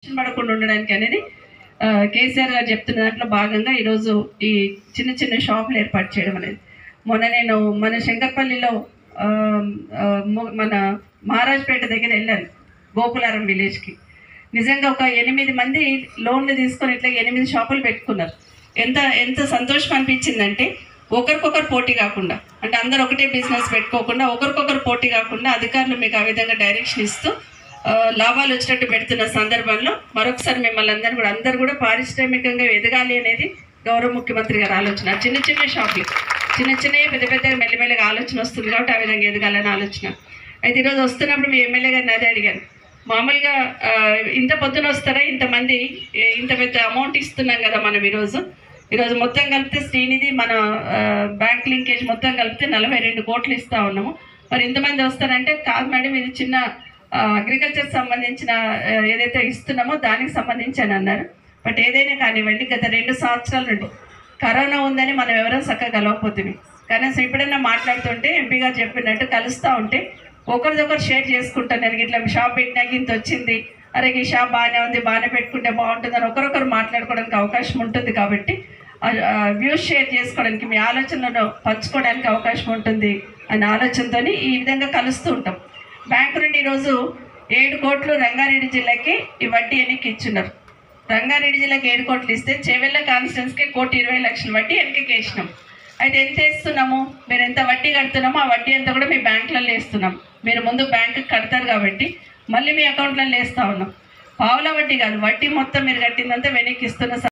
tension పడకుండా ఉండడానికి అనేది ఆ, కేసీఆర్ గారు చెప్తున్న దాంట్లో భాగంగా ఈరోజు ఈ చిన్న చిన్న షాపులు ఏర్పాటు చేయడం అనేది మొన్న నేను మన శంకర్పల్లిలో ఆ, ఆ, ము- మన మహారాజ్పేట దగ్గర వెళ్ళాను గోకులారం విలేజ్కి నిజంగా ఒక ఎనిమిది మంది లోన్లు తీసుకొని ఇట్లా ఎనిమిది షాపులు పెట్టుకున్నారు ఎంత ఎంత సంతోషం అనిపించిందంటే ఒకరికొకరు పోటీ కాకుండా అంటే అందరు ఒకటే బిజినెస్ పెట్టుకోకుండా ఒకరికొకరు పోటీ కాకుండా అధికారులు మీకు ఆ విధంగా డైరెక్షన్ ఇస్తూ ఆ, లాభాలు వచ్చినట్టు పెడుతున్న సందర్భంలో మరొకసారి మిమ్మల్ని అందరూ కూడా అందరూ కూడా పారిశ్రామికంగా ఎదగాలి అనేది గౌరవ ముఖ్యమంత్రి గారి ఆలోచన చిన్న చిన్న షాపులు చిన్న చిన్నవి పెద్ద పెద్దగా మెల్లిమెల్లిగా ఆలోచన వస్తుంది కాబట్టి ఆ విధంగా ఎదగాలని ఆలోచన అయితే ఈరోజు వస్తున్నప్పుడు మీ ఎమ్మెల్యే గారిని అదే అడిగాను మామూలుగా ఆ, ఇంత పొద్దున వస్తారా ఇంతమంది ఏ, ఇంత పెద్ద అమౌంట్ ఇస్తున్నాం కదా మనం ఈరోజు ఈరోజు మొత్తం కలిపితే శ్రీనిధి మన ఆ, బ్యాంక్ లింకేజ్ మొత్తం కలిపితే నలభై రెండు కోట్లు ఇస్తా ఉన్నాము మరి ఇంతమంది వస్తారంటే కాదు మేడం ఇది చిన్న అగ్రికల్చర్ సంబంధించిన ఆ, ఏదైతే ఇస్తున్నామో దానికి సంబంధించి అని అన్నారు బట్ ఏదైనా కానివ్వండి గత రెండు సంవత్సరాల నుండి కరోనా ఉందని మనం ఎవరో చక్కగా కలవకపోతుంది కనీసం ఎప్పుడైనా మాట్లాడుతుంటే ఎంపీ గారు చెప్పినట్టు కలుస్తూ ఉంటే ఒకరిదొకరు షేర్ చేసుకుంటాను నేను ఇట్లా షాప్ పెట్టినాక ఇంత వచ్చింది అరే ఈ షాప్ బాగానే ఉంది బాగానే పెట్టుకుంటే బాగుంటుందని ఒకరొకరు మాట్లాడుకోవడానికి అవకాశం ఉంటుంది కాబట్టి వ్యూస్ షేర్ చేసుకోవడానికి మీ ఆలోచనలను పంచుకోవడానికి అవకాశం ఉంటుంది అనే ఆలోచనతో ఈ విధంగా కలుస్తూ ఉంటాం బ్యాంకు నుండి ఈరోజు ఏడు కోట్లు రంగారెడ్డి జిల్లాకి ఈ వడ్డీ ఎన్నికి ఇచ్చున్నారు రంగారెడ్డి జిల్లాకి ఏడు కోట్లు ఇస్తే చేవెళ్ళ కాన్స్టిట్యున్స్కి కోటి ఇరవై లక్షల వడ్డీ వెనకకి వేసినాం అయితే ఎంత వేస్తున్నాము మీరు ఎంత వడ్డీ కడుతున్నామో ఆ వడ్డీ అంతా కూడా మీ బ్యాంకులలో వేస్తున్నాం మీరు ముందు బ్యాంకుకి కడతారు కాబట్టి మళ్ళీ మీ అకౌంట్లలో వేస్తూ ఉన్నాం పావుల వడ్డీ కాదు వడ్డీ మొత్తం మీరు కట్టిందంతా వెనక్కి ఇస్తున్న